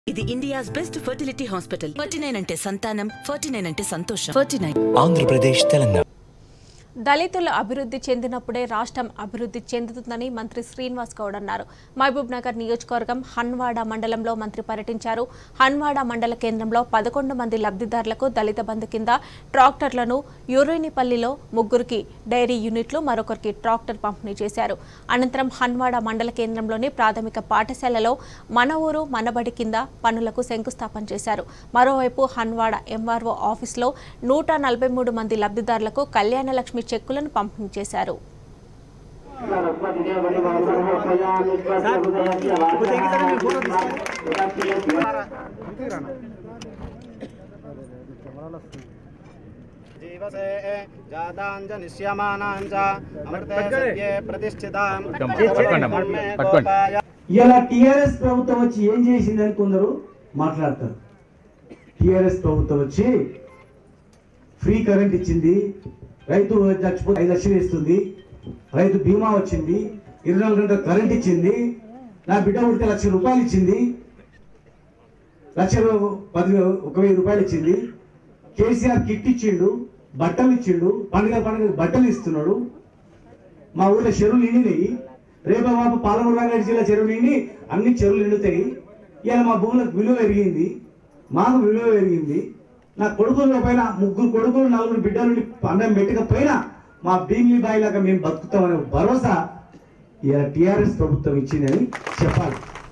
ఇది India's best fertility hospital forty nine అంటే సంతానం ఫార్టీ నైన్ అంటే సంతోషం ఫార్టీ నైన్ ఆంధ్రప్రదేశ్ తెలంగాణ దళితులు అభివృద్ధి చెందినప్పుడే రాష్ట్రం అభివృద్ధి చెందుతుందని మంత్రి శ్రీనివాస్ గౌడ్ అన్నారు మహబూబ్ నగర్ నియోజకవర్గం హన్వాడ మండలంలో మంత్రి పర్యటించారు హన్వాడ మండల కేంద్రంలో పదకొండు మంది లబ్ధిదారులకు దళిత బంధు కింద ట్రాక్టర్లను యూరేనిపల్లిలో ముగ్గురికి డైరీ యూనిట్లు మరొకరికి ట్రాక్టర్ పంపిణీ చేశారు అనంతరం హన్వాడ మండల కేంద్రంలోని ప్రాథమిక పాఠశాలలో మన ఊరు మనబడి కింద పనులకు శంకుస్థాపన చేశారు మరోవైపు హన్వాడ ఎంఆర్ఓ ఆఫీసులో నూట నలభై మూడు మంది లబ్ధిదారులకు కళ్యాణ లక్ష్మి చెక్కులను పంపిణీ చేశారు జీవసే జాతాంచ నిశ్యమానాంచ అమృతే సత్యే ప్రతిష్ఠితాం ధర్మే గోపాయ ఇలా టిఆర్ఎస్ ప్రభుత్వం వచ్చి ఏం చేసిందని కొందరు మాట్లాడతారు టిఆర్ఎస్ ప్రభుత్వం వచ్చి ఫ్రీ కరెంట్ ఇచ్చింది రైతు చచ్చిపోతే ఐదు లక్షలు ఇస్తుంది రైతు బీమా వచ్చింది ఇరవై నాలుగు గంటల కరెంట్ ఇచ్చింది నా బిడ్డ ఉడితే లక్ష రూపాయలు ఇచ్చింది లక్ష రూ- పది ఒక వెయ్యి రూపాయలు ఇచ్చింది కేసీఆర్ కిట్ ఇచ్చిండు బట్టలు ఇచ్చిండు పండుగ పండుగ బట్టలు ఇస్తున్నాడు మా ఊర్లో చెరువులు నిండినాయి రేపు మాపు పాలమూరు రంగారెడ్డి జిల్లా చెరువులు నిండి అన్ని చెరువులు నిండుతాయి ఇలా మా భూములకు విలువ పెరిగింది మాకు విలువ పెరిగింది నా కొడుకుల పైన ముగ్గురు కొడుకులు నలుగురు బిడ్డలు అన్నం పెట్టకపోయినా మా భీమిలి బాయి లాగా మేము బతుకుతామనే భరోసా ఇలా టిఆర్ఎస్ ప్రభుత్వం ఇచ్చిందని చెప్పాలి